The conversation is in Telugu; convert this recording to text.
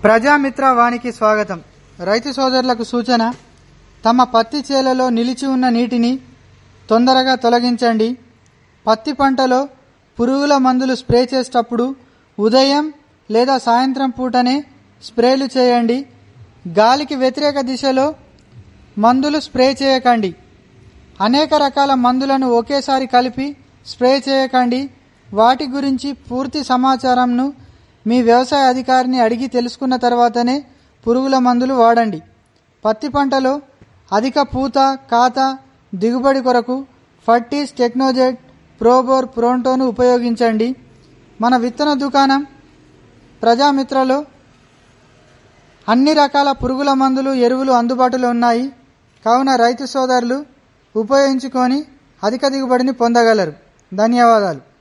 ప్రజామిత్ర వానికి స్వాగతం రైతు సోదరులకు సూచన తమ పత్తి చేలలో నిలిచి ఉన్న నీటిని తొందరగా తొలగించండి పత్తి పంటలో పురుగుల మందులు స్ప్రే చేసేటప్పుడు ఉదయం లేదా సాయంత్రం పూటనే స్ప్రేలు చేయండి గాలికి వ్యతిరేక దిశలో మందులు స్ప్రే చేయకండి అనేక రకాల మందులను ఒకేసారి కలిపి స్ప్రే చేయకండి వాటి గురించి పూర్తి సమాచారంను మీ వ్యవసాయ అధికారిని అడిగి తెలుసుకున్న తర్వాతనే పురుగుల మందులు వాడండి పత్తి పంటలో అధిక పూత కాత దిగుబడి కొరకు ఫర్టీస్ టెక్నోజెట్ ప్రోబోర్ ప్రోంటోను ఉపయోగించండి మన విత్తన దుకాణం ప్రజామిత్రలో అన్ని రకాల పురుగుల మందులు ఎరువులు అందుబాటులో ఉన్నాయి కావున రైతు సోదరులు ఉపయోగించుకొని అధిక దిగుబడిని పొందగలరు ధన్యవాదాలు